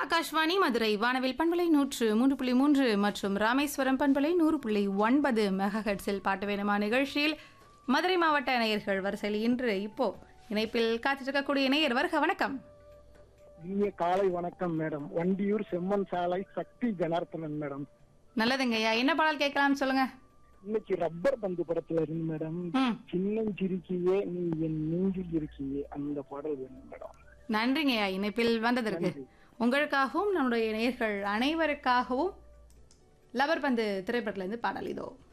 ஆகாஷ்வாணி மதுரை வானவில் பண்பலை நூற்று மூன்று புள்ளி மூன்று மற்றும் ராமேஸ்வரம் பண்பலை நூறு புள்ளி ஒன்பது மெகஹெட்ஸில் பாட்டு வேணுமா நிகழ்ச்சியில் மதுரை மாவட்ட நேயர்கள் வரிசையில் இன்று இப்போ இணைப்பில் காத்திருக்கக்கூடிய நேயர் வருக வணக்கம் இனிய காலை வணக்கம் மேடம் வண்டியூர் செம்மன் சாலை சக்தி ஜனார்த்தனன் மேடம் நல்லதுங்கய்யா என்ன பாடல் கேட்கலாம் சொல்லுங்க இன்னைக்கு ரப்பர் பந்து படத்துல இருந்து மேடம் ம் சின்னஞ்சிருக்கியே நீ என் நெஞ்சில் இருக்கியே அந்த பாடல் வேணும் மேடம் நன்றிங்கய்யா இணைப்பில் வந்ததற்கு உங்களுக்காகவும் நம்முடைய நேயர்கள் அனைவருக்காகவும் லவர் பந்து திரைப்படத்திலிருந்து பாடல் இதோ